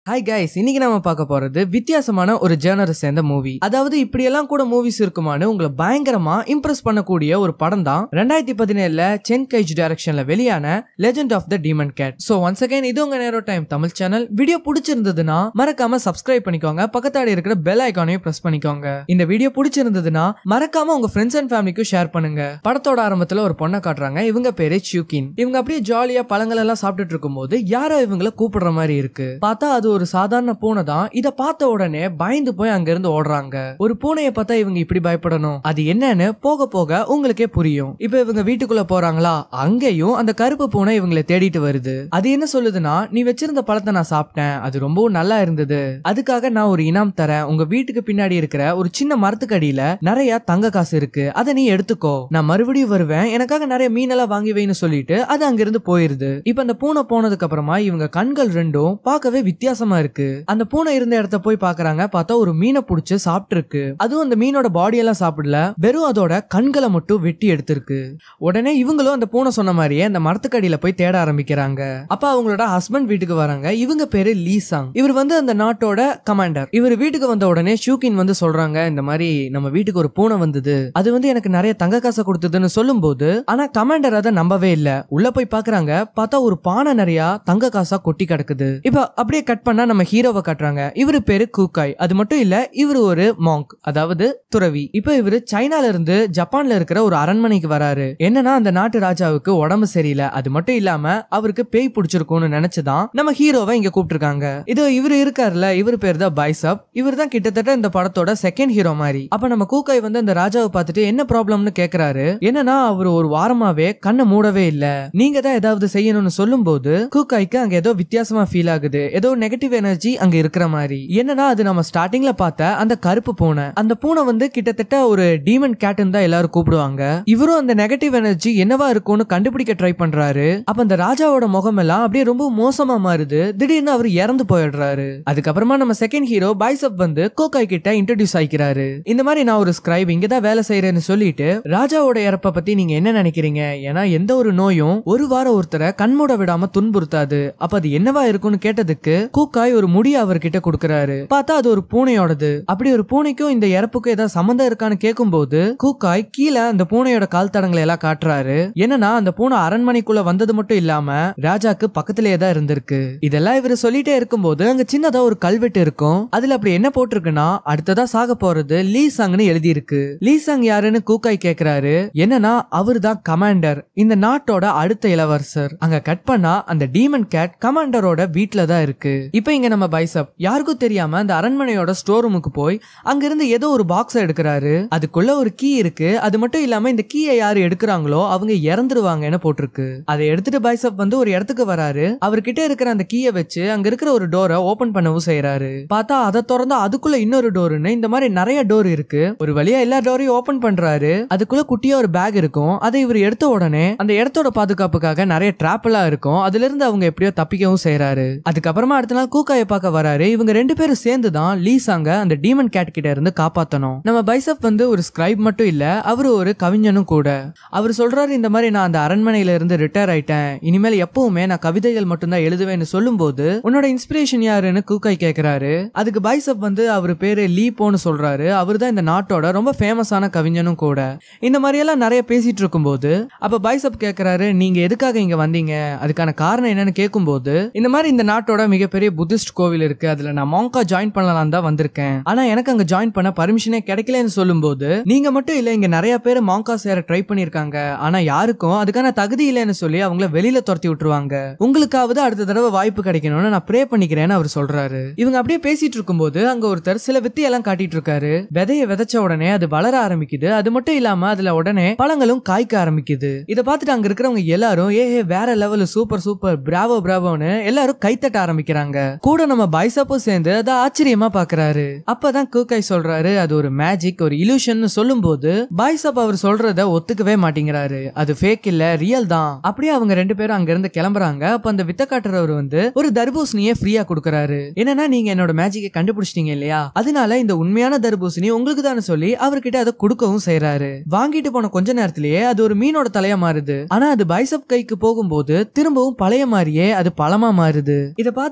hi guys இன்னைக்கு நம்ம பார்க்க போறது வித்தியாசமான ஒரு ஜேனரை சேர்ந்த மூவி அதாவது இப்படியெல்லாம் கூட மூவிஸ் இருக்குமான்னு உங்களை பயங்கரமா இம்ப்ரெஸ் பண்ணக்கூடிய ஒரு படம் தான் ரெண்டாயிரத்தி பதினேழுல சென் கைஜ் டைரக்ஷன்ல வெளியான legend of the demon cat so once again இது உங்க நேரோ டைம் தமிழ் சேனல் வீடியோ பிடிச்சிருந்ததுன்னா மறக்காம சப்ஸ்கிரைப் பண்ணிக்கோங்க பக்கத்தாடி இருக்கிற பெல் ஐக்கானையும் பிரஸ் பண்ணிக்கோங்க இந்த வீடியோ பிடிச்சிருந்ததுன்னா மறக்காம உங்க ஃப்ரெண்ட்ஸ் அண்ட் ஃபேமிலிக்கும் ஷேர் பண்ணுங்க படத்தோட ஆரம்பத்துல ஒரு பொண்ணை காட்டுறாங்க இவங்க பேரு சியூகின் இவங்க அப்படியே ஜாலியா பழங்கள் எல்லாம் சாப்பிட்டுட்டு இருக்கும்போது யாரோ இவங்கள கூப்பிடுற மாதிரி இருக்கு பார்த்தா அது ஒரு சாதாரண பூனை தான் இத பார்த்த உடனே பயந்து போய் அங்க இருந்து ஓடுறாங்க ஒரு பூனையை பார்த்தா இவங்க இப்படி பயப்படணும் அது என்னன்னு போக போக உங்களுக்கே புரியும் இப்ப இவங்க வீட்டுக்குள்ள போறாங்களா அங்கேயும் அந்த கருப்பு பூனை இவங்களை தேடிட்டு வருது அது என்ன சொல்லுதுன்னா நீ வச்சிருந்த பழத்தை நான் சாப்பிட்டேன் அது ரொம்பவும் நல்லா இருந்தது அதுக்காக நான் ஒரு இனாம் தரேன் உங்க வீட்டுக்கு பின்னாடி இருக்கிற ஒரு சின்ன மரத்துக்கடியில நிறைய தங்க காசு இருக்கு அதை நீ எடுத்துக்கோ நான் மறுபடியும் வருவேன் எனக்காக நிறைய மீனெல்லாம் வாங்கி வைன்னு சொல்லிட்டு அது அங்கிருந்து போயிருது இப்ப அந்த பூனை போனதுக்கு அப்புறமா இவங்க கண்கள் ரெண்டும் பார்க்கவே வித்தியாசமா இருக்கு அந்த பூனை இருந்த இடத்த போய் பாக்குறாங்க பார்த்தா ஒரு மீனை புடிச்சு சாப்பிட்டு இருக்கு அதுவும் அந்த மீனோட பாடி எல்லாம் சாப்பிடல வெறும் அதோட கண்களை மட்டும் வெட்டி எடுத்திருக்கு உடனே இவங்களும் அந்த பூனை சொன்ன மாதிரியே அந்த மரத்துக்கடியில போய் தேட ஆரம்பிக்கிறாங்க அப்ப அவங்களோட ஹஸ்பண்ட் வீட்டுக்கு வராங்க இவங்க பேரு லீசாங் இவர் வந்து அந்த நாட்டோட கமாண்டர் இவர் வீட்டுக்கு வந்த உடனே ஷூகின் வந்து சொல்றாங்க இந்த மாதிரி நம்ம வீட்டுக்கு ஒரு பூனை வந்தது அது வந்து எனக்கு நிறைய தங்க காசை கொடுத்ததுன்னு சொல்லும்போது ஆனா கமாண்டர் அதை நம்பவே இல்ல உள்ள போய் பாக்குறாங்க பார்த்தா ஒரு பானை நிறைய தங்க காசா கொட்டி கிடக்குது இப்ப அப்படியே கட் பண்ணா நம்ம ஹீரோவை காட்டுறாங்க இவரு பேரு கூக்காய் அது மட்டும் இல்ல இவரு ஒரு மாங்க் அதாவது துறவி இப்ப இவரு சைனால இருந்து ஜப்பான்ல இருக்கிற ஒரு அரண்மனைக்கு வராரு என்னன்னா அந்த நாட்டு ராஜாவுக்கு உடம்பு சரியில்லை அது மட்டும் இல்லாம அவருக்கு பேய் பிடிச்சிருக்கும்னு நினைச்சுதான் நம்ம ஹீரோவை இங்க கூப்பிட்டுருக்காங்க இது இவரு இருக்காருல்ல இவர் பேர் தான் பைசப் இவர் தான் கிட்டத்தட்ட இந்த படத்தோட செகண்ட் ஹீரோ மாதிரி அப்ப நம்ம கூக்காய் வந்து அந்த ராஜாவை பார்த்துட்டு என்ன ப்ராப்ளம்னு கேக்குறாரு என்னன்னா அவர் ஒரு வாரமாவே கண்ணை மூடவே இல்ல நீங்க தான் ஏதாவது செய்யணும்னு சொல்லும்போது கூக்காய்க்கு அங்க ஏதோ வித்தியாசமா ஃபீல் ஆகுது ஏதோ நெகட்டிவ் எனர்ஜி அங்க இருக்கிற மாதிரி என்னன்னா அது நம்ம ஸ்டார்டிங்ல பார்த்த அந்த கருப்பு பூனை அந்த பூனை வந்து கிட்டத்தட்ட ஒரு டீமன் கேட்னு தான் எல்லாரும் கூப்பிடுவாங்க இவரும் அந்த நெகட்டிவ் எனர்ஜி என்னவா இருக்கும்னு கண்டுபிடிக்க ட்ரை பண்றாரு அப்ப அந்த ராஜாவோட முகம் எல்லாம் அப்படியே ரொம்ப மோசமா மாறுது திடீர்னு அவர் இறந்து போயிடுறாரு அதுக்கப்புறமா நம்ம செகண்ட் ஹீரோ பைசப் வந்து கோகாய் கிட்ட இன்ட்ரடியூஸ் ஆயிக்கிறாரு இந்த மாதிரி நான் ஒரு ஸ்கிரைப் இங்க தான் வேலை செய்யறேன்னு சொல்லிட்டு ராஜாவோட இறப்ப பத்தி நீங்க என்ன நினைக்கிறீங்க ஏன்னா எந்த ஒரு நோயும் ஒரு வாரம் ஒருத்தரை கண்மூட விடாம துன்புறுத்தாது அப்ப அது என்னவா இருக்கும்னு கேட்டதுக்கு கூக்காய் ஒரு முடி அவர்கிட்ட கொடுக்கறாரு பார்த்தா அது ஒரு பூனையோடது அப்படி ஒரு பூனைக்கும் இந்த இறப்புக்கும் ஏதாவது சம்மந்தம் இருக்கான்னு கேட்கும்போது கூக்காய் கீழே அந்த பூனையோட கால் தடங்களை எல்லாம் காட்டுறாரு என்னன்னா அந்த பூனை அரண்மனைக்குள்ள வந்தது மட்டும் இல்லாம ராஜாக்கு பக்கத்திலேயே தான் இருந்திருக்கு இதெல்லாம் இவர் சொல்லிட்டே இருக்கும்போது அங்க சின்னதா ஒரு கல்வெட்டு இருக்கும் அதுல அப்படி என்ன போட்டிருக்குன்னா அடுத்ததா சாக போறது லீ சாங்னு எழுதி இருக்கு லீ சாங் யாருன்னு கூக்காய் கேக்குறாரு என்னன்னா அவர் தான் கமாண்டர் இந்த நாட்டோட அடுத்த இளவரசர் அங்க கட் பண்ணா அந்த டீமன் கேட் கமாண்டரோட வீட்ல தான் இருக்கு இப்போ இங்க நம்ம பைசப் யாருக்கும் தெரியாம அந்த அரண்மனையோட ஸ்டோர் ரூமுக்கு போய் அங்கிருந்து ஏதோ ஒரு பாக்ஸ் எடுக்கிறாரு அதுக்குள்ள ஒரு கீ இருக்கு அது மட்டும் இல்லாம இந்த கீயை யாரு எடுக்கிறாங்களோ அவங்க இறந்துருவாங்கன்னு போட்டிருக்கு அதை எடுத்துட்டு பைசப் வந்து ஒரு இடத்துக்கு வராரு அவர்கிட்ட இருக்கிற அந்த கீயை வச்சு அங்க இருக்கிற ஒரு டோரை ஓபன் பண்ணவும் செய்யறாரு பார்த்தா அதை திறந்தா அதுக்குள்ள இன்னொரு டோர்னு இந்த மாதிரி நிறைய டோர் இருக்கு ஒரு வழியா எல்லா டோரையும் ஓபன் பண்றாரு அதுக்குள்ள குட்டியா ஒரு பேக் இருக்கும் அதை இவர் எடுத்த உடனே அந்த இடத்தோட பாதுகாப்புக்காக நிறைய ட்ராப் எல்லாம் இருக்கும் அதுல இருந்து அவங்க எப்படியோ தப்பிக்கவும் செய்யறாரு அதுக்கப்புறமா அடுத்த நாள் கூக்காய பார்க்க வராரு இவங்க ரெண்டு பேரும் சேர்ந்து தான் லீசாங்க அந்த டீமன் கேட் கிட்ட இருந்து காப்பாத்தணும் நம்ம பைசப் வந்து ஒரு ஸ்கிரைப் மட்டும் இல்ல அவரு ஒரு கவிஞனும் கூட அவர் சொல்றாரு இந்த மாதிரி நான் அந்த அரண்மனையில இருந்து ரிட்டையர் ஆயிட்டேன் இனிமேல் எப்பவுமே நான் கவிதைகள் மட்டும்தான் எழுதுவேன்னு சொல்லும்போது உன்னோட இன்ஸ்பிரேஷன் யாருன்னு கூக்காய் கேக்குறாரு அதுக்கு பைசப் வந்து அவர் பேரு லீபோன்னு சொல்றாரு அவர் தான் இந்த நாட்டோட ரொம்ப ஃபேமஸான கவிஞனும் கூட இந்த மாதிரி எல்லாம் நிறைய பேசிட்டு இருக்கும்போது அப்ப பைசப் கேக்குறாரு நீங்க எதுக்காக இங்க வந்தீங்க அதுக்கான காரணம் என்னன்னு கேட்கும்போது இந்த மாதிரி இந்த நாட்டோட மிகப்பெரிய புத்திஸ்ட் கோவில் இருக்கு அதுல நான் மாங்கா ஜாயின் பண்ணலாம் தான் வந்திருக்கேன் ஆனா எனக்கு அங்க ஜாயின் பண்ண பர்மிஷனே கிடைக்கலன்னு சொல்லும்போது நீங்க மட்டும் இல்ல இங்க நிறைய பேர் மாங்கா சேர ட்ரை பண்ணிருக்காங்க ஆனா யாருக்கும் அதுக்கான தகுதி இல்லைன்னு சொல்லி அவங்கள வெளியில துரத்தி விட்டுருவாங்க உங்களுக்காவது அடுத்த தடவை வாய்ப்பு கிடைக்கணும்னு நான் ப்ரே பண்ணிக்கிறேன்னு அவர் சொல்றாரு இவங்க அப்படியே பேசிட்டு இருக்கும்போது அங்க ஒருத்தர் சில வித்தையெல்லாம் காட்டிட்டு இருக்காரு விதைய விதைச்ச உடனே அது வளர ஆரம்பிக்குது அது மட்டும் இல்லாம அதுல உடனே பழங்களும் காய்க்க ஆரம்பிக்குது இதை பார்த்துட்டு அங்க இருக்கிறவங்க எல்லாரும் ஏ ஏ, வேற லெவல் சூப்பர் சூப்பர் பிராவோ பிராவோன்னு எல்லாரும் கைத்தட்ட ஆரம்பிக்கிறாங்க கூட நம்ம பைசப்பும் சேர்ந்து அதை ஆச்சரியமா பாக்குறாரு அப்பதான் கூக்காய் சொல்றாரு அது ஒரு மேஜிக் ஒரு இலூஷன் சொல்லும்போது பைசப் அவர் சொல்றத ஒத்துக்கவே மாட்டேங்கிறாரு அது ஃபேக் இல்ல ரியல் தான் அப்படியே அவங்க ரெண்டு பேரும் அங்க இருந்து கிளம்புறாங்க அப்ப அந்த வித்த காட்டுறவர் வந்து ஒரு தர்பூசணியை ஃப்ரீயா கொடுக்கறாரு என்னன்னா நீங்க என்னோட மேஜிக்கை கண்டுபிடிச்சிட்டீங்க இல்லையா அதனால இந்த உண்மையான தர்பூசணி உங்களுக்கு தான் சொல்லி அவர்கிட்ட அதை கொடுக்கவும் செய்யறாரு வாங்கிட்டு போன கொஞ்ச நேரத்திலேயே அது ஒரு மீனோட தலையா மாறுது ஆனா அது பைசப் கைக்கு போகும்போது திரும்பவும் பழைய மாதிரியே அது பழமா மாறுது இத பார்த்துட்டு கூக்காய்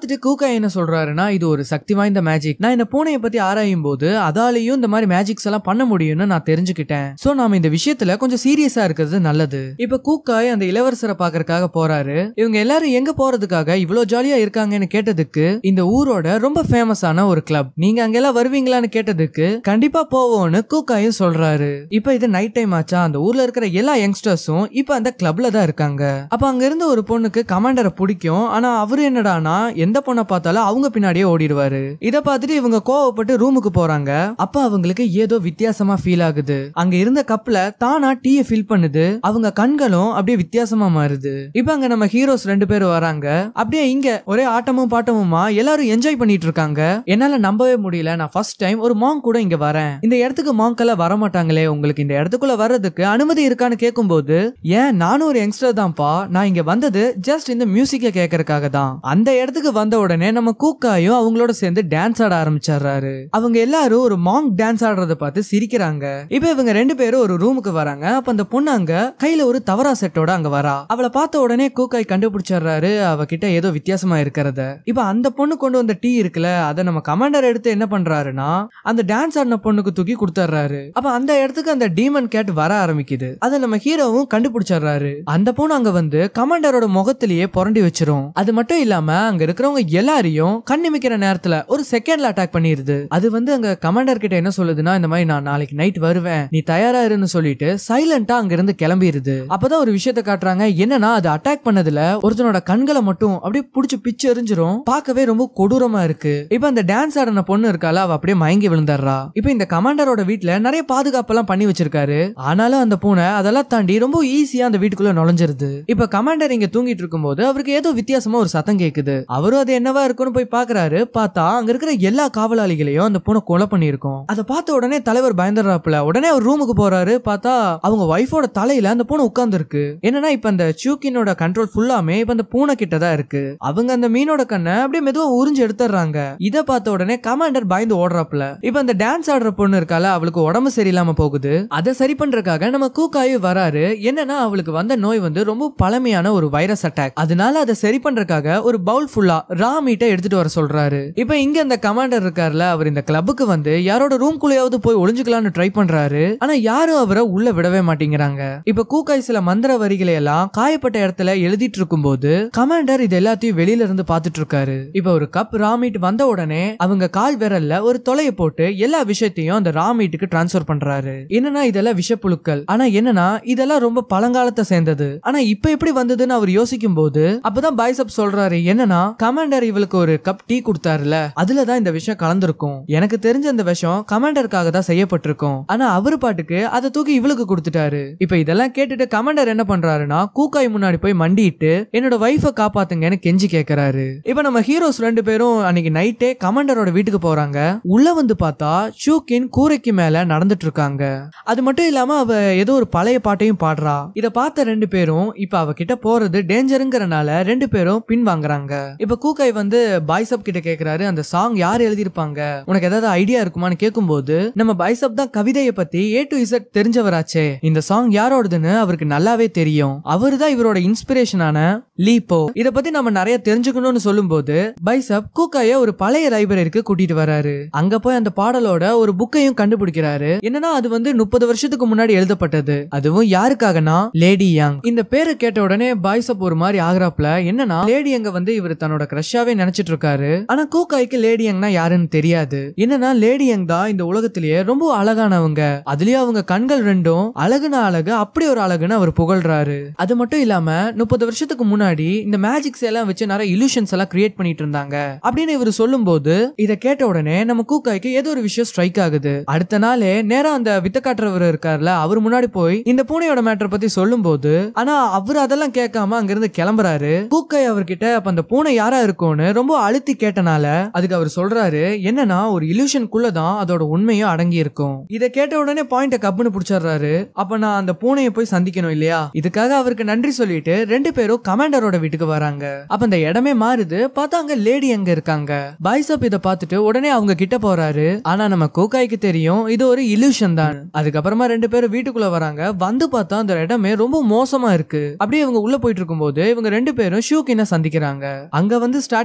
கூக்கா என்ன சொல்றாருன்னா இது ஒரு சக்தி வாய்ந்த மேஜிக் நான் இந்த பூனையை பத்தி ஆராயும் போது அதாலேயும் இந்த மாதிரி மேஜிக்ஸ் எல்லாம் பண்ண முடியும்னு நான் தெரிஞ்சுக்கிட்டேன் சோ நாம இந்த விஷயத்துல கொஞ்சம் சீரியஸா இருக்கிறது நல்லது இப்ப கூக்காய் அந்த இளவரசரை பாக்குறதுக்காக போறாரு இவங்க எல்லாரும் எங்க போறதுக்காக இவ்வளவு ஜாலியா இருக்காங்கன்னு கேட்டதுக்கு இந்த ஊரோட ரொம்ப ஃபேமஸான ஒரு கிளப் நீங்க அங்கெல்லாம் வருவீங்களான்னு கேட்டதுக்கு கண்டிப்பா போவோம்னு கூக்காயும் சொல்றாரு இப்ப இது நைட் டைம் ஆச்சா அந்த ஊர்ல இருக்கிற எல்லா யங்ஸ்டர்ஸும் இப்ப அந்த கிளப்ல தான் இருக்காங்க அப்ப அங்க இருந்த ஒரு பொண்ணுக்கு கமாண்டரை பிடிக்கும் ஆனா அவரு என்னடானா எந்த பொண்ணை பார்த்தாலும் அவங்க பின்னாடியே ஓடிடுவாரு இத பார்த்துட்டு இவங்க கோவப்பட்டு ரூமுக்கு போறாங்க அப்ப அவங்களுக்கு ஏதோ வித்தியாசமா ஃபீல் ஆகுது அங்க இருந்த கப்ல தானா டீயை ஃபில் பண்ணுது அவங்க கண்களும் அப்படியே வித்தியாசமா மாறுது இப்ப அங்க நம்ம ஹீரோஸ் ரெண்டு பேரும் வராங்க அப்படியே இங்க ஒரே ஆட்டமும் பாட்டமுமா எல்லாரும் என்ஜாய் பண்ணிட்டு இருக்காங்க என்னால நம்பவே முடியல நான் ஃபர்ஸ்ட் டைம் ஒரு மாங் கூட இங்க வரேன் இந்த இடத்துக்கு மாங்க் எல்லாம் வர மாட்டாங்களே உங்களுக்கு இந்த இடத்துக்குள்ள வர்றதுக்கு அனுமதி இருக்கான்னு கேட்கும்போது ஏன் நானும் ஒரு யங்ஸ்டர் தான்ப்பா நான் இங்க வந்தது ஜஸ்ட் இந்த மியூசிக்க கேட்கறதுக்காக தான் அந்த இடத்துக்கு வந்த உடனே நம்ம கூக்காயும் அவங்களோட சேர்ந்து டான்ஸ் ஆட ஆரம்பிச்சிடுறாரு அவங்க எல்லாரும் ஒரு மாங் டான்ஸ் ஆடுறத பார்த்து சிரிக்கிறாங்க இப்ப இவங்க ரெண்டு பேரும் ஒரு ரூமுக்கு வராங்க அப்ப அந்த பொண்ணு அங்க கையில ஒரு தவறா செட்டோட அங்க வரா அவளை பார்த்த உடனே கூக்காய் கண்டுபிடிச்சிடுறாரு அவகிட்ட ஏதோ வித்தியாசமா இருக்கிறத இப்ப அந்த பொண்ணு கொண்டு வந்த டீ இருக்குல்ல அதை நம்ம கமாண்டர் எடுத்து என்ன பண்றாருன்னா அந்த டான்ஸ் ஆடின பொண்ணுக்கு தூக்கி கொடுத்துட்றாரு அப்ப அந்த இடத்துக்கு அந்த டீமன் கேட் வர ஆரம்பிக்குது அதை நம்ம ஹீரோவும் கண்டுபிடிச்சிடுறாரு அந்த பொண்ணு அங்க வந்து கமாண்டரோட முகத்திலேயே புரண்டி வச்சிரும் அது மட்டும் இல்லாம அங்க இருக்கிறவங்க எல்லாரையும் கண்ணிமிக்கிற நேரத்துல ஒரு செகண்ட்ல அட்டாக் பண்ணிருது அது வந்து அங்க கமாண்டர் கிட்ட என்ன சொல்லுதுன்னா இந்த மாதிரி நான் நாளைக்கு நைட் வருவேன் நீ தயாரா இருன்னு சொல்லிட்டு சைலண்டா அங்க இருந்து கிளம்பிடுது அப்பதான் ஒரு விஷயத்த காட்டுறாங்க என்னன்னா அது அட்டாக் பண்ணதுல ஒருத்தனோட கண்களை மட்டும் அப்படியே புடிச்சு பிச்சு எரிஞ்சிரும் பார்க்கவே ரொம்ப கொடூரமா இருக்கு இப்ப அந்த டான்ஸ் ஆடின பொண்ணு இருக்கால அவ அப்படியே மயங்கி விழுந்துடுறா இப்ப இந்த கமாண்டரோட வீட்ல நிறைய பாதுகாப்பெல்லாம் பண்ணி வச்சிருக்காரு ஆனாலும் அந்த பூனை அதெல்லாம் தாண்டி ரொம்ப ஈஸியா அந்த வீட்டுக்குள்ள நுழைஞ்சிருது இப்ப கமாண்டர் இங்க தூங்கிட்டு இருக்கும்போது அவருக்கு ஏதோ வித்தியாசமா ஒரு சத்தம் கேக்குது அவரும் அது என்னவா இருக்குன்னு போய் பாக்குறாரு பார்த்தா அங்க இருக்கிற எல்லா காவலாளிகளையும் அந்த பூனை கொலை பண்ணிருக்கும் அதை பார்த்த உடனே தலைவர் பயந்துடுறாப்புல உடனே அவர் ரூமுக்கு போறாரு பார்த்தா அவங்க ஒய்ஃபோட தலையில அந்த பூனை உட்கார்ந்து இருக்கு என்னன்னா இப்ப அந்த சூக்கினோட கண்ட்ரோல் ஃபுல்லாமே இப்ப அந்த பூனை கிட்ட தான் இருக்கு அவங்க அந்த மீனோட கண்ணை அப்படியே மெதுவா உறிஞ்சு எடுத்துறாங்க இத பார்த்த உடனே கமாண்டர் பயந்து ஓடுறாப்புல இப்ப அந்த டான்ஸ் ஆடுற பொண்ணு இருக்கால அவளுக்கு உடம்பு சரியில்லாம போகுது அதை சரி பண்றதுக்காக நம்ம கூக்காயு வராரு என்னன்னா அவளுக்கு வந்த நோய் வந்து ரொம்ப பழமையான ஒரு வைரஸ் அட்டாக் அதனால அதை சரி பண்றதுக்காக ஒரு பவுல் ஃபுல்லா ரா மீட்டை எடுத்துட்டு வர சொல்றாரு இப்ப இங்க அந்த கமாண்டர் இருக்கார்ல அவர் இந்த கிளப்புக்கு வந்து யாரோட ரூம் குள்ளேயாவது போய் ஒளிஞ்சுக்கலாம்னு ட்ரை பண்றாரு ஆனா யாரும் அவரை உள்ள விடவே மாட்டேங்கிறாங்க இப்ப கூக்காய் சில மந்திர வரிகளை எல்லாம் காயப்பட்ட இடத்துல எழுதிட்டு இருக்கும்போது கமாண்டர் இது எல்லாத்தையும் வெளியில இருந்து பாத்துட்டு இருக்காரு இப்ப ஒரு கப் ரா மீட் வந்த உடனே அவங்க கால் விரல்ல ஒரு தொலைய போட்டு எல்லா விஷயத்தையும் அந்த ரா மீட்டுக்கு டிரான்ஸ்ஃபர் பண்றாரு என்னன்னா இதெல்லாம் விஷப்புழுக்கள் ஆனா என்னன்னா இதெல்லாம் ரொம்ப பழங்காலத்தை சேர்ந்தது ஆனா இப்ப எப்படி வந்ததுன்னு அவர் யோசிக்கும் போது அப்பதான் பைசப் சொல்றாரு என்னன்னா கமாண்டர் இவளுக்கு ஒரு கப் டீ கொடுத்தாருல அதுலதான் இந்த விஷயம் கலந்திருக்கும் எனக்கு தெரிஞ்ச அந்த விஷயம் கமாண்டருக்காக தான் செய்யப்பட்டிருக்கும் ஆனா அவர் பாட்டுக்கு அதை தூக்கி இவளுக்கு கொடுத்துட்டாரு இப்ப இதெல்லாம் கேட்டுட்டு கமாண்டர் என்ன பண்றாருன்னா கூக்காய் முன்னாடி போய் மண்டிட்டு என்னோட வைஃபை காப்பாத்துங்கன்னு கெஞ்சி கேக்குறாரு இப்ப நம்ம ஹீரோஸ் ரெண்டு பேரும் அன்னைக்கு நைட்டே கமாண்டரோட வீட்டுக்கு போறாங்க உள்ள வந்து பார்த்தா ஷூக்கின் கூரைக்கு மேல நடந்துட்டு இருக்காங்க அது மட்டும் இல்லாம அவ ஏதோ ஒரு பழைய பாட்டையும் பாடுறா இத பார்த்த ரெண்டு பேரும் இப்ப அவ கிட்ட போறது டேஞ்சருங்கிறனால ரெண்டு பேரும் பின் வாங்குறாங்க இப்ப கூக்காய் வந்து பாய்சப் கிட்ட கேக்குறாரு அந்த சாங் யார் எழுதியிருப்பாங்க உனக்கு ஏதாவது ஐடியா இருக்குமான்னு கேட்கும்போது நம்ம பைசப் தான் கவிதையை பத்தி ஏ டு இசட் தெரிஞ்சவராச்சே இந்த சாங் யாரோடதுன்னு அவருக்கு நல்லாவே தெரியும் அவரு தான் இவரோட இன்ஸ்பிரேஷனான லீப்போ இத பத்தி நம்ம நிறைய தெரிஞ்சுக்கணும்னு சொல்லும்போது பைசப் கூக்காய ஒரு பழைய லைப்ரரிக்கு கூட்டிட்டு வராரு அங்க போய் அந்த பாடலோட ஒரு புக்கையும் கண்டுபிடிக்கிறாரு என்னன்னா அது வந்து முப்பது வருஷத்துக்கு முன்னாடி எழுதப்பட்டது அதுவும் யாருக்காகனா லேடி யங் இந்த பேரை கேட்ட உடனே பாய்சப் ஒரு மாதிரி ஆகுறாப்ல என்னன்னா லேடி யங்க வந்து இவர் தன்னோட கிரஷாவே நினைச்சிட்டு இருக்காரு ஆனா கூக்காய்க்கு லேடி யங்னா யாருன்னு தெரியாது என்னன்னா லேடி யங் தான் இந்த உலகத்திலேயே ரொம்ப அழகானவங்க அதுலயும் அவங்க கண்கள் ரெண்டும் அழகுன அழகு அப்படி ஒரு அழகுன்னு அவர் புகழ்றாரு அது மட்டும் இல்லாம முப்பது வருஷத்துக்கு முன்னாடி இந்த மேஜிக்ஸ் எல்லாம் வச்சு நிறைய இலூஷன்ஸ் எல்லாம் கிரியேட் பண்ணிட்டு இருந்தாங்க அப்படின்னு இவர் சொல்லும்போது இத கேட்ட உடனே நம்ம கூக்காய்க்கு ஏதோ ஒரு விஷயம் ஸ்ட்ரைக் ஆகுது அடுத்த நாளே நேரா அந்த வித்த காட்டுறவர் இருக்கார்ல அவர் முன்னாடி போய் இந்த பூனையோட மேட்டரை பத்தி சொல்லும்போது ஆனா அவர் அதெல்லாம் கேட்காம அங்கிருந்து கிளம்புறாரு கூக்காய் அவர்கிட்ட அப்ப அந்த பூனை யாரா இருக்கும்னு ரொம்ப அழுத்தி கேட்டனால அதுக்கு அவர் சொல்றாரு என்னன்னா ஒரு இலூஷனுக்குள்ள தான் அதோட உண்மையும் அடங்கி இருக்கும் இத கேட்ட உடனே பாயிண்ட கப்புன்னு புடிச்சிடுறாரு அப்ப நான் அந்த பூனையை போய் சந்திக்கணும் இல்லையா இதுக்காக அவருக்கு நன்றி சொல்லிட்டு ரெண்டு பேரும் கமாண்டரோட வீட்டுக்கு வராங்க அப்ப அந்த இடமே மாறுது பார்த்தா அங்க லேடி எங்க இருக்காங்க பாய்சப் இத பார்த்துட்டு உடனே அவங்க கிட்ட போறாரு ஆனா நம்ம கோகாய்க்கு தெரியும் இது ஒரு இலூஷன் தான் அதுக்கப்புறமா ரெண்டு பேரும் வீட்டுக்குள்ள வராங்க வந்து பார்த்தா அந்த இடமே ரொம்ப மோசமா இருக்கு அப்படியே இவங்க உள்ள போயிட்டு இருக்கும்போது இவங்க ரெண்டு பேரும் ஷூக்கின சந்திக்கிறாங்க அங்க வந்து ஸ்டார்டிங்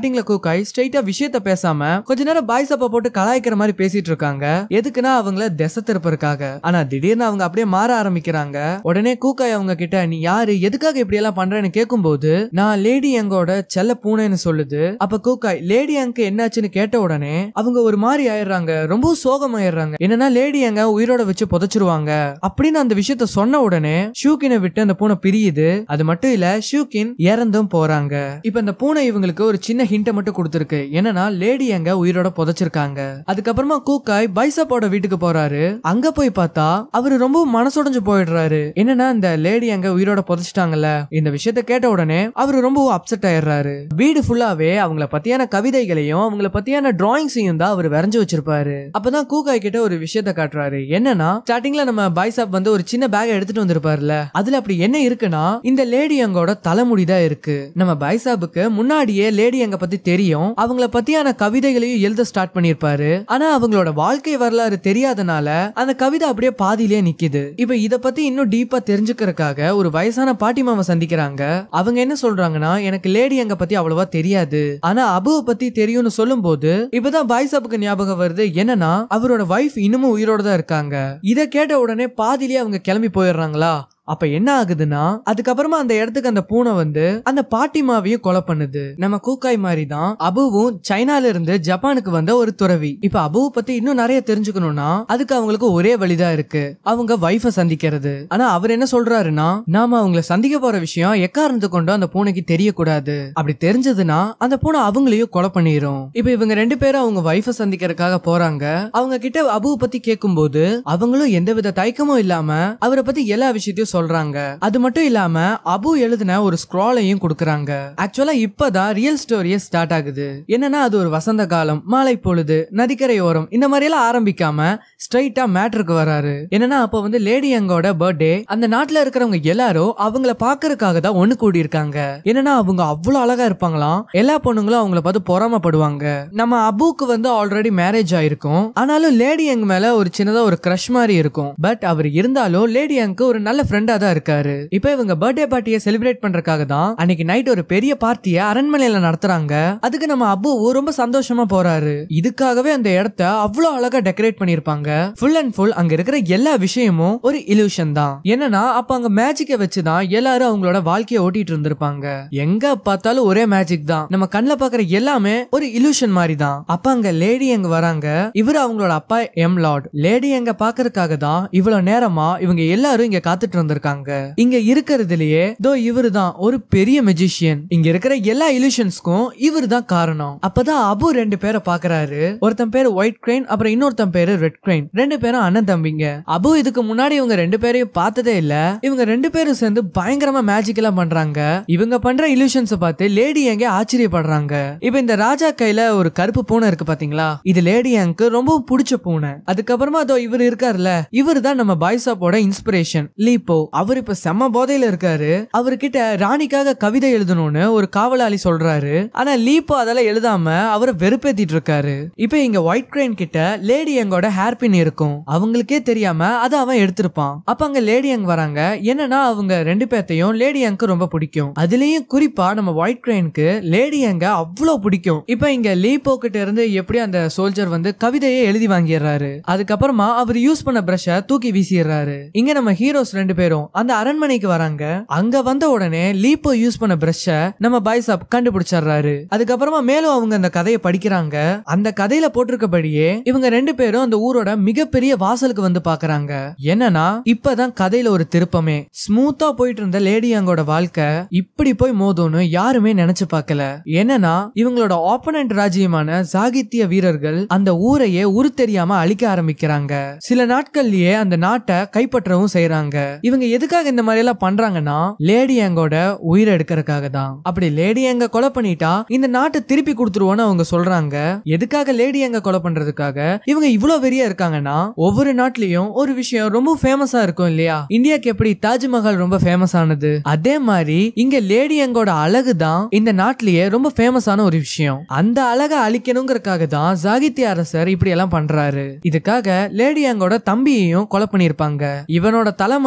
ஸ்டார்டிங்ல கூக்காய் ஸ்ட்ரைட்டா விஷயத்த பேசாம கொஞ்ச நேரம் பாய்ஸ் அப்ப போட்டு கலாய்க்கிற மாதிரி பேசிட்டு இருக்காங்க எதுக்குன்னா அவங்கள திசை திருப்பறதுக்காக ஆனா திடீர்னு அவங்க அப்படியே மாற ஆரம்பிக்கிறாங்க உடனே கூக்காய் அவங்க கிட்ட நீ யாரு எதுக்காக இப்படி எல்லாம் பண்றேன்னு கேட்கும்போது நான் லேடி எங்கோட செல்ல பூனைன்னு சொல்லுது அப்ப கூக்காய் லேடி அங்கு என்னாச்சுன்னு கேட்ட உடனே அவங்க ஒரு மாதிரி ஆயிடுறாங்க ரொம்ப சோகமாயிடுறாங்க என்னன்னா லேடி எங்க உயிரோட வச்சு புதைச்சிருவாங்க அப்படின்னு அந்த விஷயத்த சொன்ன உடனே ஷூக்கினை விட்டு அந்த பூனை பிரியுது அது மட்டும் இல்ல ஷூக்கின் இறந்தும் போறாங்க இப்ப இந்த பூனை இவங்களுக்கு ஒரு சின்ன ஹிண்ட்டை மட்டும் கொடுத்துருக்கு என்னன்னா லேடி எங்க உயிரோட புதைச்சிருக்காங்க அதுக்கப்புறமா கூக்காய் பைசப்போட வீட்டுக்கு போறாரு அங்க போய் பார்த்தா அவரு ரொம்ப மனசுடைஞ்சு போயிடுறாரு என்னன்னா இந்த லேடி அங்க உயிரோட புதைச்சிட்டாங்கல்ல இந்த விஷயத்த கேட்ட உடனே அவரு ரொம்ப அப்செட் ஆயிடுறாரு வீடு ஃபுல்லாவே அவங்கள பத்தியான கவிதைகளையும் அவங்கள பத்தியான டிராயிங்ஸையும் தான் அவர் வரைஞ்சு வச்சிருப்பாரு அப்பதான் கூக்காய் கிட்ட ஒரு விஷயத்த காட்டுறாரு என்னன்னா ஸ்டார்டிங்ல நம்ம பாய்சாப் வந்து ஒரு சின்ன பேக் எடுத்துட்டு வந்திருப்பாருல அதுல அப்படி என்ன இருக்குன்னா இந்த லேடி அங்கோட தலைமுடி தான் இருக்கு நம்ம பைசாபுக்கு முன்னாடியே லேடி அங்க பத்தி தெரியும் அவங்கள பத்தியான கவிதைகளையும் எழுத ஸ்டார்ட் பண்ணிருப்பாரு ஆனா அவங்களோட வாழ்க்கை வரலாறு தெரியாதனால அந்த கவிதை அப்படியே பாதியிலே நிக்குது இப்ப இத பத்தி இன்னும் டீப்பா தெரிஞ்சுக்கிறதுக்காக ஒரு வயசான பாட்டிமாவை சந்திக்கிறாங்க அவங்க என்ன சொல்றாங்கன்னா எனக்கு லேடி அங்க பத்தி அவ்வளவா தெரியாது ஆனா அபுவை பத்தி தெரியும்னு சொல்லும்போது இப்பதான் பாய்சாப்புக்கு ஞாபகம் வருது என்னன்னா அவரோட வைஃப் இன்னமும் உயிரோட தான் இருக்காங்க இத கேட்ட உடனே பாதியிலேயே அவங்க கிளம்பி போயிடுறாங்களா அப்ப என்ன ஆகுதுன்னா அதுக்கப்புறமா அந்த இடத்துக்கு அந்த பூனை வந்து அந்த பாட்டிமாவையும் கொலை பண்ணுது நம்ம கூக்காய் மாதிரி தான் அபுவும் சைனால இருந்து ஜப்பானுக்கு வந்த ஒரு துறவி இப்ப அபுவை பத்தி இன்னும் நிறைய தெரிஞ்சுக்கணும்னா அதுக்கு அவங்களுக்கு ஒரே வழிதான் இருக்கு அவங்க வைஃப சந்திக்கிறது ஆனா அவர் என்ன சொல்றாருன்னா நாம அவங்கள சந்திக்க போற விஷயம் எக்காரணத்து கொண்டு அந்த பூனைக்கு தெரியக்கூடாது அப்படி தெரிஞ்சதுன்னா அந்த பூனை அவங்களையும் கொலை பண்ணிரும் இப்ப இவங்க ரெண்டு பேரும் அவங்க வைஃப சந்திக்கிறதுக்காக போறாங்க அவங்க கிட்ட அபுவை பத்தி கேட்கும்போது அவங்களும் எந்தவித தயக்கமும் இல்லாம அவரை பத்தி எல்லா விஷயத்தையும் சொல்றாங்க அது மட்டும் இல்லாம அபு எழுதின ஒரு ஸ்க்ராலையும் கொடுக்கறாங்க ஆக்சுவலா இப்பதான் ரியல் ஸ்டோரியே ஸ்டார்ட் ஆகுது என்னன்னா அது ஒரு வசந்த காலம் மாலை பொழுது நதிக்கரை ஓரம் இந்த மாதிரி எல்லாம் ஆரம்பிக்காம ஸ்ட்ரைட்டா மேட்ருக்கு வராரு என்னன்னா அப்ப வந்து லேடி அங்கோட பர்த்டே அந்த நாட்டுல இருக்கிறவங்க எல்லாரும் அவங்கள பாக்குறதுக்காக தான் ஒண்ணு கூடி இருக்காங்க என்னன்னா அவங்க அவ்வளவு அழகா இருப்பாங்களாம் எல்லா பொண்ணுங்களும் அவங்கள பார்த்து பொறாமப்படுவாங்க நம்ம அபுக்கு வந்து ஆல்ரெடி மேரேஜ் ஆயிருக்கும் ஆனாலும் லேடி யங் மேல ஒரு சின்னதா ஒரு க்ரஷ் மாதிரி இருக்கும் பட் அவர் இருந்தாலும் லேடி யங்க்கு ஒரு நல்ல ஃப்ரெண்டா தான் இருக்காரு இப்போ இவங்க பர்த்டே பார்ட்டியை செலிப்ரேட் பண்றதுக்காக தான் அன்னைக்கு நைட் ஒரு பெரிய பார்ட்டியை அரண்மனையில நடத்துறாங்க அதுக்கு நம்ம அபு ரொம்ப சந்தோஷமா போறாரு இதுக்காகவே அந்த இடத்த அவ்வளவு அழகா டெக்கரேட் பண்ணிருப்பாங்க ஃபுல் அண்ட் ஃபுல் அங்க இருக்கிற எல்லா விஷயமும் ஒரு இலூஷன் தான் என்னன்னா அப்ப அங்க மேஜிக்கை வச்சுதான் எல்லாரும் அவங்களோட வாழ்க்கையை ஓட்டிட்டு இருந்திருப்பாங்க எங்க பார்த்தாலும் ஒரே மேஜிக் தான் நம்ம கண்ணுல பாக்குற எல்லாமே ஒரு இலூஷன் மாதிரி தான் அப்ப அங்க லேடி எங்க வராங்க இவரு அவங்களோட அப்பா எம் லார்ட் லேடி எங்க பாக்குறதுக்காக தான் இவ்வளவு நேரமா இவங்க எல்லாரும் இங்க காத்துட்டு இருந்திருக்காங்க இங்க இருக்கிறதுலயே தோ இவரு தான் ஒரு பெரிய மெஜிஷியன் இங்க இருக்கிற எல்லா இலூஷன்ஸ்க்கும் இவரு தான் காரணம் அப்பதான் அபு ரெண்டு பேரை பாக்குறாரு ஒருத்தன் பேரு ஒயிட் கிரைன் அப்புறம் இன்னொருத்தன் பேரு ரெட் கிரைன் ரெண்டு பேரும் அண்ணன் தம்பிங்க அபு இதுக்கு முன்னாடி இவங்க ரெண்டு பேரையும் பார்த்ததே இல்ல இவங்க ரெண்டு பேரும் சேர்ந்து பயங்கரமா மேஜிக் எல்லாம் பண்றாங்க இவங்க பண்ற இலூஷன்ஸ் பார்த்து லேடி எங்க ஆச்சரியப்படுறாங்க இப்ப இந்த ராஜா கையில ஒரு கருப்பு பூனை இருக்கு பாத்தீங்களா இது லேடி அங்கு ரொம்ப பிடிச்ச பூனை அதுக்கப்புறமா அதோ இவர் இருக்காருல்ல இவர் தான் நம்ம பாய்சாப்போட இன்ஸ்பிரேஷன் லீப்போ அவர் இப்ப செம்ம போதையில இருக்காரு அவர்கிட்ட ராணிக்காக கவிதை எழுதணும்னு ஒரு காவலாளி சொல்றாரு ஆனா லீப்போ அதெல்லாம் எழுதாம அவரை வெறுப்பேத்திட்டு இருக்காரு இப்ப இங்க ஒயிட் கிரைன் கிட்ட லேடி எங்கோட ஹேர் பின் இருக்கும் அவங்களுக்கே தெரியாம அதை அவன் எடுத்திருப்பான் அப்ப அங்க லேடி யங் வராங்க என்னன்னா அவங்க ரெண்டு பேர்த்தையும் லேடி யங்க்கு ரொம்ப பிடிக்கும் அதுலயும் குறிப்பா நம்ம ஒயிட் கிரைனுக்கு லேடி யங்க அவ்வளவு பிடிக்கும் இப்ப இங்க லீப்போ கிட்ட இருந்து எப்படி அந்த சோல்ஜர் வந்து கவிதையை எழுதி வாங்கிடுறாரு அதுக்கப்புறமா அவர் யூஸ் பண்ண பிரஷ தூக்கி வீசிடுறாரு இங்க நம்ம ஹீரோஸ் ரெண்டு பேரும் அந்த அரண்மனைக்கு வராங்க அங்க வந்த உடனே லீப்போ யூஸ் பண்ண பிரஷ நம்ம பாய்சாப் கண்டுபிடிச்சிடுறாரு அதுக்கப்புறமா மேலும் அவங்க அந்த கதையை படிக்கிறாங்க அந்த கதையில போட்டிருக்கபடியே இவங்க ரெண்டு பேரும் அந்த ஊரோட மிகப்பெரிய வாசலுக்கு வந்து பாக்குறாங்க என்னன்னா இப்பதான் கதையில ஒரு திருப்பமே ஸ்மூத்தா போயிட்டு இருந்த லேடி அங்கோட வாழ்க்கை இப்படி போய் மோதும்னு யாருமே நினைச்சு பார்க்கல என்னன்னா இவங்களோட ஆப்பனண்ட் ராஜ்யமான சாகித்ய வீரர்கள் அந்த ஊரையே உரு தெரியாம அழிக்க ஆரம்பிக்கிறாங்க சில நாட்கள்லயே அந்த நாட்டை கைப்பற்றவும் செய்யறாங்க இவங்க எதுக்காக இந்த மாதிரி எல்லாம் பண்றாங்கன்னா லேடி அங்கோட உயிரை எடுக்கிறதுக்காக தான் அப்படி லேடி அங்க கொலை பண்ணிட்டா இந்த நாட்டை திருப்பி கொடுத்துருவோன்னு அவங்க சொல்றாங்க எதுக்காக லேடி அங்க கொலை பண்றதுக்காக இவங்க இவ்வளவு வெறியா இருக்காங்கன்னா ஒவ்வொரு நாட்டிலயும் ஒரு விஷயம் ரொம்ப ஃபேமஸா இருக்கும் இல்லையா இந்தியாக்கு எப்படி தாஜ்மஹால் ரொம்ப ஃபேமஸ் ஆனது அதே மாதிரி இங்க லேடி அங்கோட அழகு தான் இந்த நாட்டிலேயே ரொம்ப ஃபேமஸான ஒரு விஷயம் அந்த அழகை அழிக்கணுங்கிறதுக்காக தான் சாகித்ய அரசர் இப்படி எல்லாம் பண்றாரு இதுக்காக லேடி அங்கோட தம்பியையும் கொலை பண்ணிருப்பாங்க இவனோட தலை மாதிரியே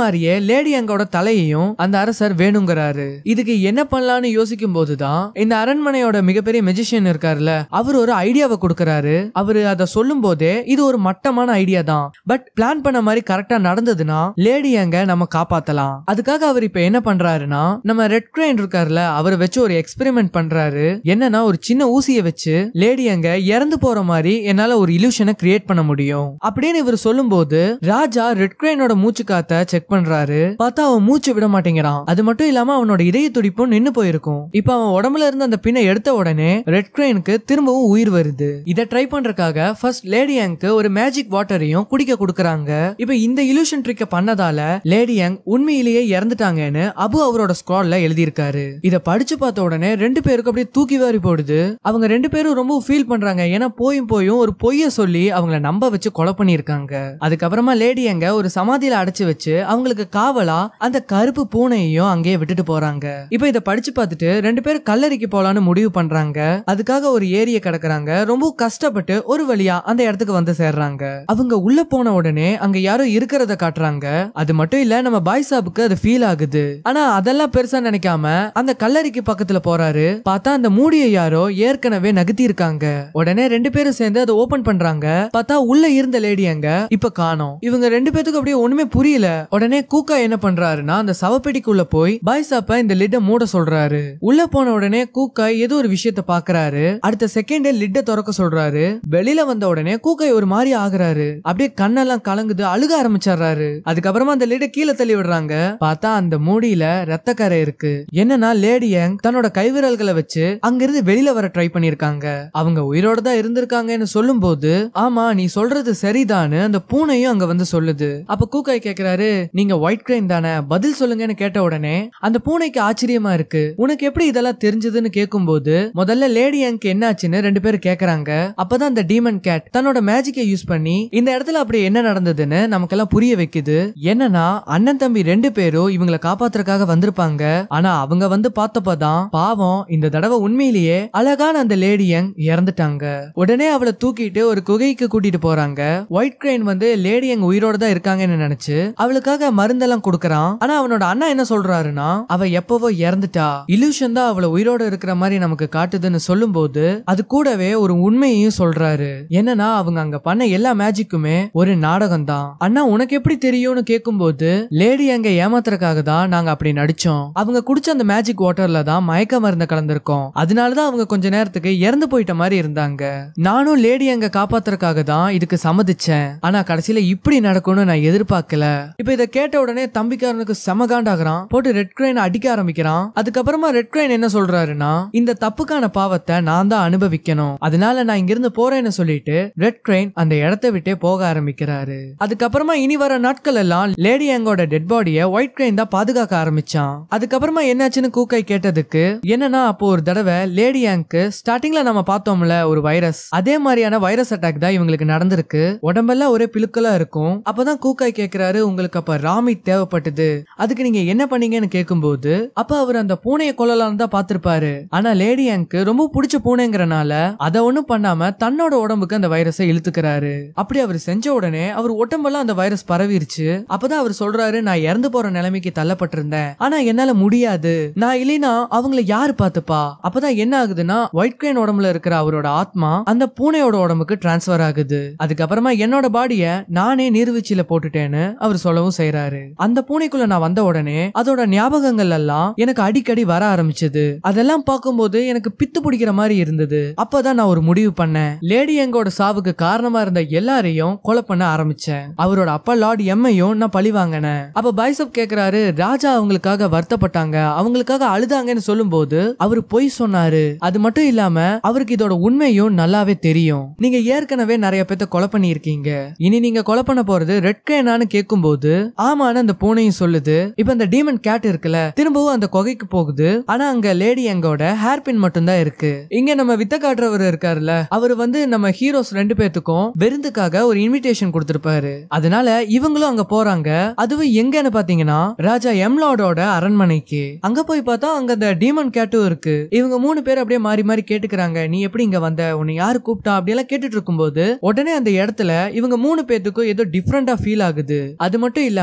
லேடி அங்கோட தலையையும் அந்த அரசர் வேணுங்கிறாரு இதுக்கு என்ன பண்ணலாம்னு யோசிக்கும் போதுதான் இந்த அரண்மனையோட மிகப்பெரிய மெஜிஷியன் இருக்காருல்ல அவர் ஒரு ஐடியாவை கொடுக்கறாரு அவரு அதை சொல்லும் போதே இது ஒரு மட்டமான ஐடியா தான் பட் பிளான் பண்ண மாதிரி கரெக்டா நடந்ததுன்னா லேடி அங்க நம்ம காப்பாத்தலாம் அதுக்காக அவர் இப்ப என்ன பண்றாருன்னா நம்ம ரெட் கிரைன் இருக்காருல்ல அவரை வச்சு ஒரு எக்ஸ்பெரிமெண்ட் பண்றாரு என்னன்னா ஒரு சின்ன ஊசியை வச்சு லேடி அங்க இறந்து போற மாதிரி என்னால ஒரு இல்யூஷனை கிரியேட் பண்ண முடியும் அப்படின்னு இவர் சொல்லும்போது ராஜா ரெட் கிரைனோட மூச்சு காத்த செக் பண்றாரு பார்த்தா அவன் மூச்சு விட மாட்டேங்கிறான் அது மட்டும் இல்லாம அவனோட இதய துடிப்பும் நின்னு போயிருக்கும் இப்ப அவன் உடம்புல இருந்து அந்த பின்னை எடுத்த உடனே ரெட் கிரைனுக்கு திரும்பவும் உயிர் வருது இதை ட்ரை பண்றதுக்காக ஃபர்ஸ்ட் லேடி யங்க்கு ஒரு மேஜிக் வாட்டரையும் குடிக்க கொடுக்கறாங்க இப்ப இந்த இல்யூஷன் ட்ரிக்க பண்ணதால லேடி யங் உண்மையிலேயே இறந்துட்டாங்கன்னு அபு அவரோட ஸ்குவாட்ல எழுதியிருக்காரு இத படிச்சு பார்த்த உடனே ரெண்டு பேருக்கு அப்படியே தூக்கி வாரி போடுது அவங்க ரெண்டு பேரும் ரொம்ப ஃபீல் பண்றாங்க ஏன்னா போயும் போயும் ஒரு பொய்ய சொல்லி அவங்கள நம்ப வச்சு கொலை பண்ணிருக்காங்க அதுக்கப்புறமா லேடி அங்க ஒரு சமாதியில அடைச்சு வச்சு அவங்களுக்கு காவலா அந்த கருப்பு பூனையையும் அங்கேயே விட்டுட்டு போறாங்க இப்ப இத படிச்சு பார்த்துட்டு ரெண்டு பேரும் கல்லறைக்கு போலான்னு முடிவு பண்றாங்க அதுக்காக ஒரு ஏரிய கடக்குறாங்க ரொம்ப கஷ்டப்பட்டு ஒரு வழியா அந்த இடத்துக்கு வந்து சேர்றாங்க அவங்க உள்ள போன உடனே அங்க யாரோ இருக்கிறத காட்டுறாங்க அது மட்டும் இல்ல நம்ம பாய் சாபுக்கு அது ஃபீல் ஆகுது ஆனா அதெல்லாம் பெருசா நினைக்காம அந்த கல்லறைக்கு பக்கத்துல போறாரு பார்த்தா அந்த மூடியை யாரோ ஏற்கனவே நகர்த்தி இருக்காங்க உடனே ரெண்டு பேரும் சேர்ந்து அதை ஓபன் பண்றாங்க பார்த்தா உள்ள இருந்த லேடி அங்க இப்ப காணோம் இவங்க ரெண்டு பேத்துக்கும் அப்படியே ஒண்ணுமே புரியல உடனே கூக்கா என்ன பண்றாருன்னா அந்த சவப்பெட்டிக்குள்ள போய் பாய் சாப்ப இந்த லிட்ட மூட சொல்றாரு உள்ள போன உடனே கூக்காய் ஏதோ ஒரு விஷயத்த பாக்குறாரு அடுத்த செகண்டே லிட்ட திறக்க சொல்றாரு வெளியில வந்த உடனே கூக்காய் ஒரு மாதிரி ஆகுறாரு அப்படியே கண்ணெல்லாம் கலங்குது அழுக ஆரம்பிச்சிடுறாரு அதுக்கப்புறமா அந்த லிட்ட கீழே தள்ளி விடுறாங்க பார்த்தா அந்த மூடியில ரத்தக்கரை இருக்கு என்னன்னா லேடி யங் தன்னோட கைவிரல்களை வச்சு அங்கிருந்து வெளியில வர ட்ரை பண்ணிருக்காங்க அவங்க உயிரோட தான் இருந்திருக்காங்கன்னு சொல்லும்போது ஆமா நீ சொல்றது சரிதான்னு அந்த பூனையும் அங்க வந்து சொல்லுது அப்ப கூக்காய் கேக்குறாரு நீங்க ஒயிட் கிரைன் தானே பதில் சொல்லுங்கன்னு கேட்ட உடனே அந்த பூனைக்கு ஆச்சரியமா இருக்கு உனக்கு எப்படி இதெல்லாம் தெரிஞ்சதுன்னு கேட்கும்போது முதல்ல லேடி யங்க்கு என்னாச்சுன்னு ரெண்டு பேரும் கேக்குறாங்க அப்பதான் அந்த டீமன் கேட் தன்னோட மேஜிக்கை யூஸ் பண்ணி இந்த இடத்துல அப்படி என்ன நடந்ததுன்னு நமக்கெல்லாம் புரிய வைக்குது என்னன்னா அண்ணன் தம்பி ரெண்டு பேரும் இவங்களை காப்பாத்துறதுக்காக வந்திருப்பாங்க ஆனா அவங்க வந்து பார்த்தப்பதான் பாவம் இந்த தடவை உண்மையிலேயே அழகான அந்த லேடி யங் இறந்துட்டாங்க உடனே அவளை தூக்கிட்டு ஒரு குகைக்கு கூட்டிட்டு போறாங்க ஒயிட் கிரைன் வந்து லேடி யங் உயிரோட தான் இருக்காங்கன்னு நினைச்சு அவளுக்காக மருந்தெல்லாம் கொடுக்கறான் ஆனா அவனோட அண்ணா என்ன சொல்றாருன்னா அவ எப்பவோ இறந்துட்டா இல்யூஷன் தான் அவளை உயிரோட இருக்கிற மாதிரி நமக்கு காட்டுதுன்னு சொல்லும்போது அது கூடவே ஒரு உண்மையையும் சொல்றாரு என்னன்னா அவங்க அங்க பண்ண எல்லா மேஜிக்குமே ஒரு நாடகம் தான் அண்ணா உனக்கு எப்படி தெரியும்னு கேட்கும்போது லேடி அங்க ஏமாத்துறதுக்காக தான் நாங்க அப்படி நடிச்சோம் அவங்க குடிச்ச அந்த மேஜிக் வாட்டர்ல தான் மயக்க மருந்து கலந்திருக்கோம் அதனாலதான் அவங்க கொஞ்ச நேரத்துக்கு இறந்து போயிட்ட மாதிரி இருந்தாங்க நானும் லேடி அங்க காப்பாத்துறதுக்காக தான் இதுக்கு சம்மதிச்சேன் ஆனா கடைசியில இப்படி நடக்கும்னு நான் எதிர்பார்க்கல இப்ப இதை கேட்ட உடனே தம்பிக்காரனுக்கு செமகாண்டாகிறான் போட்டு ரெட் கிரைன் அடிக்க ஆரம்பிக்கிறான் அதுக்கப்புறமா ரெட் கிரைன் என்ன சொல்றாருன்னா இந்த தப்புக்கான பாவத்தை நான் தான் அனுபவிக்கணும் அதனால நான் இங்கிருந்து போறேன்னு சொல்லிட்டு ரெட் கிரைன் அந்த இடத்தை விட்டே போக ஆரம்பிக்கிறாரு அதுக்கப்புறமா இனி வர நாட்கள் எல்லாம் லேடி அங்கோட டெட் பாடிய ஒயிட் கிரைன் தான் பாதுகாக்க ஆரம்பிச்சான் அதுக்கப்புறமா என்னாச்சுன்னு கூக்காய் கேட்டதுக்கு என்னன்னா அப்போ ஒரு தடவை லேடி ஆங்க்கு ஸ்டார்டிங்ல நம்ம பார்த்தோம்ல ஒரு வைரஸ் அதே மாதிரியான வைரஸ் அட்டாக் தான் இவங்களுக்கு நடந்திருக்கு உடம்பெல்லாம் ஒரே பிலுக்கலா இருக்கும் அப்பதான் கூக்காய் கேக்குறாரு உங்களுக்கு அப்ப ராமி தேவைப்பட்டது அதுக்கு நீங்க என்ன பண்ணீங்கன்னு கேட்கும்போது அப்ப அவர் அந்த பூனையை கொல்லலாம் தான் பார்த்திருப்பாரு ஆனா லேடி ஆங்க்கு ரொம்ப பிடிச்ச பூனைங்கிறனால அதை ஒண்ணும் பண்ணாம தன்னோட உடம்புக்கு அந்த வைரஸை இழுத்துக்கிறாரு அப்படி அவர் செஞ்ச உடனே அவர் உடம்பெல்லாம் அந்த வைரஸ் பரவிருச்சு அப்பதான் அவர் சொல்றாரு நான் இறந்து போற நிலைமைக்கு தள்ளப்பட்டிருந்தேன் ஆனா என்னால முடியாது நான் இல்லைனா அவங்கள யாரு பாத்துப்பா அப்பதான் என்ன ஆகுதுன்னா ஒயிட் கிரைன் உடம்புல இருக்கிற அவரோட ஆத்மா அந்த பூனையோட உடம்புக்கு டிரான்ஸ்பர் ஆகுது அதுக்கப்புறமா என்னோட பாடிய நானே நீர்வீழ்ச்சியில போட்டுட்டேன்னு அவர் சொல்லவும் செய்யறாரு அந்த பூனைக்குள்ள நான் வந்த உடனே அதோட ஞாபகங்கள் எல்லாம் எனக்கு அடிக்கடி வர ஆரம்பிச்சது அதெல்லாம் பார்க்கும்போது எனக்கு பித்து பிடிக்கிற மாதிரி இருந்தது அப்பதான் நான் ஒரு முடிவு பண்ணேன் லேடி எங்கோட சாவுக்கு காரணமா இருந்த எல்லாரையும் கொலை பண்ண ஆரம்பிச்சேன் அவரோட அப்பா லார்ட் எம்மையும் நான் பழி வாங்கினேன் அப்ப பைசப் கேக்குறாரு ராஜா அவங்களுக்காக வருத்தப்பட்டாங்க அவங்களுக்காக அழுதாங்கன்னு சொல்லும்போது அவர் பொய் சொன்னாரு அது மட்டும் இல்லாம அவருக்கு இதோட உண்மையும் நல்லாவே தெரியும் நீங்க ஏற்கனவே நிறைய பேத்த கொலை பண்ணியிருக்கீங்க இனி நீங்க கொலை பண்ண போறது ரெட் கேனான்னு கேட்கும்போது ஆமான்னு அந்த பூனையும் சொல்லுது இப்ப அந்த டீமன் கேட் இருக்குல்ல திரும்பவும் அந்த குகைக்கு போகுது ஆனா அங்க லேடி எங்கோட ஹேர் பின் மட்டும் தான் இருக்கு இங்க நம்ம வித்த காட்டுறவர் இருக்காருல்ல அவர் வந்து நம்ம ஹீரோஸ் ரெண்டு பேத்துக்கும் விருந்துக்காக ஒரு இன்விடேஷன் கொடுத்திருப்பாரு அதனால இவங்களும் அங்க போறாங்க அதுவும் எங்கன்னு பாத்தீங்கன்னா ராஜா எம்லாடோட அரண்மனைக்கு அங்க போய் பார்த்தா அங்க அந்த டீமன் கேட்டும் இருக்கு இவங்க மூணு பேர் அப்படியே மாறி மாறி கேட்டுக்கிறாங்க நீ எப்படி இங்க வந்த உன்னை யாரு கூப்பிட்டா அப்படியெல்லாம் கேட்டுட்டு இருக்கும்போது உடனே அந்த இடத்துல இவங்க மூணு பேத்துக்கும் ஏதோ டிஃப்ரெண்டா ஃபீல் ஆகுது அது மட்டும் இல்லாம நிறைய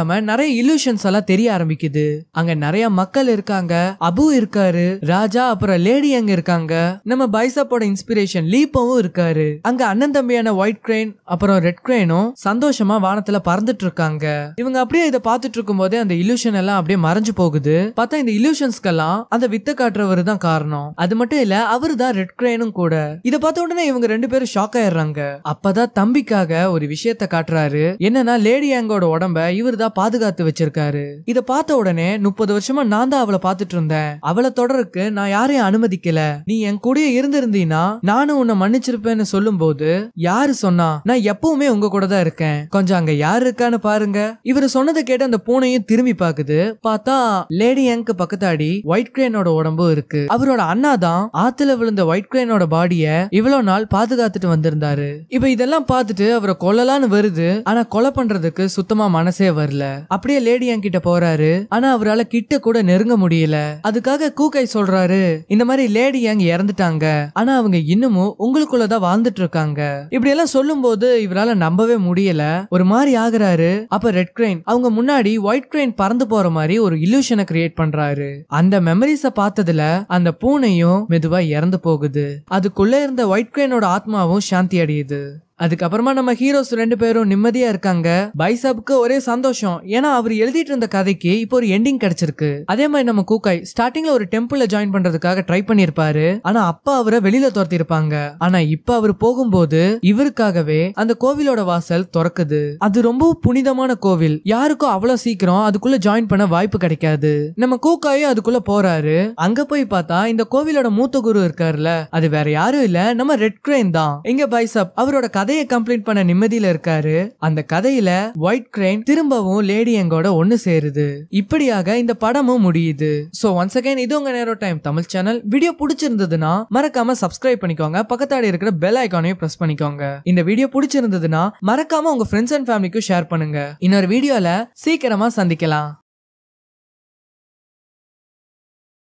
illusions எல்லாம் தெரிய ஆரம்பிக்குது அங்க நிறைய மக்கள் இருக்காங்க அபு இருக்காரு ராஜா அப்புறம் லேடி அங்க இருக்காங்க நம்ம பைசப்போட இன்ஸ்பிரேஷன் லீப்பவும் இருக்காரு அங்க அண்ணன் தம்பியான ஒயிட் கிரெயின் அப்புறம் ரெட் கிரெயினும் சந்தோஷமா வானத்துல பறந்துட்டு இருக்காங்க இவங்க அப்படியே இதை பார்த்துட்டு இருக்கும் போதே அந்த illusion எல்லாம் அப்படியே மறைஞ்சு போகுது பார்த்தா இந்த illusionsக்கெல்லாம் அந்த வித்த காட்டுறவர் தான் காரணம் அது மட்டும் இல்ல அவரு தான் ரெட் கிரெயினும் கூட இத பார்த்த உடனே இவங்க ரெண்டு பேரும் ஷாக் ஆயிடுறாங்க அப்பதான் தம்பிக்காக ஒரு விஷயத்த காட்டுறாரு என்னன்னா லேடி யாங்கோட உடம்ப இவர் தான் பாதுகாத்து வச்சிருக்காரு இத பார்த்த உடனே முப்பது வருஷமா நான் தான் அவளை பார்த்துட்டு இருந்தேன் அவளை தொடருக்கு நான் யாரையும் அனுமதிக்கல நீ என் கூடயே இருந்திருந்தீனா நானும் உன்னை மன்னிச்சிருப்பேன்னு சொல்லும் போது யாரு சொன்னா நான் எப்பவுமே உங்க கூட தான் இருக்கேன் கொஞ்சம் அங்க யாரு இருக்கான்னு பாருங்க இவரு சொன்னதை கேட்டு அந்த பூனையும் திரும்பி பாக்குது பார்த்தா லேடி யங்க்கு பக்கத்தாடி ஒயிட் கிரேனோட உடம்பும் இருக்கு அவரோட அண்ணா தான் ஆத்துல விழுந்த ஒயிட் கிரேனோட பாடிய இவ்வளவு நாள் பாதுகாத்துட்டு வந்திருந்தாரு இப்ப இதெல்லாம் பார்த்துட்டு அவரை கொல்லலான்னு வருது ஆனா கொலை பண்றதுக்கு சுத்தமா மனசே வரல அப்படியே லேடி யங் கிட்ட போறாரு ஆனா அவரால கிட்ட கூட நெருங்க முடியல அதுக்காக கூக்கை சொல்றாரு இந்த மாதிரி லேடி யங் இறந்துட்டாங்க ஆனா அவங்க இன்னமும் உங்களுக்குள்ளதான் வாழ்ந்துட்டு இருக்காங்க இப்படி எல்லாம் சொல்லும் போது இவரால நம்பவே முடியல ஒரு மாதிரி ஆகுறாரு அப்ப ரெட் கிரைன் அவங்க முன்னாடி ஒயிட் கிரைன் பறந்து போற மாதிரி ஒரு illusion-அ கிரியேட் பண்றாரு அந்த மெமரிஸ பார்த்ததுல அந்த பூனையும் மெதுவா இறந்து போகுது அதுக்குள்ள இருந்த ஒயிட் கிரைனோட ஆத்மாவும் சாந்தி அடையுது அதுக்கப்புறமா நம்ம ஹீரோஸ் ரெண்டு பேரும் நிம்மதியா இருக்காங்க பைசாப்க்கு ஒரே சந்தோஷம் ஏன்னா அவர் எழுதிட்டு இருந்த கதைக்கு இப்போ ஒரு எண்டிங் கிடைச்சிருக்கு அதே மாதிரி நம்ம கூக்காய் ஸ்டார்டிங்ல ஒரு டெம்பிள்ல ஜாயின் பண்றதுக்காக ட்ரை பண்ணிருப்பாரு ஆனா அப்பா அவரை வெளியில துரத்தி இருப்பாங்க ஆனா இப்ப அவர் போகும்போது இவருக்காகவே அந்த கோவிலோட வாசல் திறக்குது அது ரொம்ப புனிதமான கோவில் யாருக்கும் அவ்வளவு சீக்கிரம் அதுக்குள்ள ஜாயின் பண்ண வாய்ப்பு கிடைக்காது நம்ம கூக்காயும் அதுக்குள்ள போறாரு அங்க போய் பார்த்தா இந்த கோவிலோட மூத்த குரு இருக்காருல்ல அது வேற யாரும் இல்ல நம்ம ரெட் கிரைன் தான் இங்க பைசப் அவரோட கதையை கம்ப்ளீட் பண்ண நிம்மதியில இருக்காரு அந்த கதையில ஒயிட் கிரைன் திரும்பவும் லேடி எங்கோட ஒண்ணு சேருது இப்படியாக இந்த படமும் முடியுது சோ ஒன்ஸ் அகைன் இது உங்க நேரோ டைம் தமிழ் சேனல் வீடியோ பிடிச்சிருந்ததுன்னா மறக்காம சப்ஸ்கிரைப் பண்ணிக்கோங்க பக்கத்தாடி இருக்கிற பெல் ஐக்கானையும் பிரஸ் பண்ணிக்கோங்க இந்த வீடியோ பிடிச்சிருந்ததுன்னா மறக்காம உங்க ஃப்ரெண்ட்ஸ் அண்ட் ஃபேமிலிக்கும் ஷேர் பண்ணுங்க இன்னொரு வீடியோல சீக்கிரமா சந்திக்கலாம்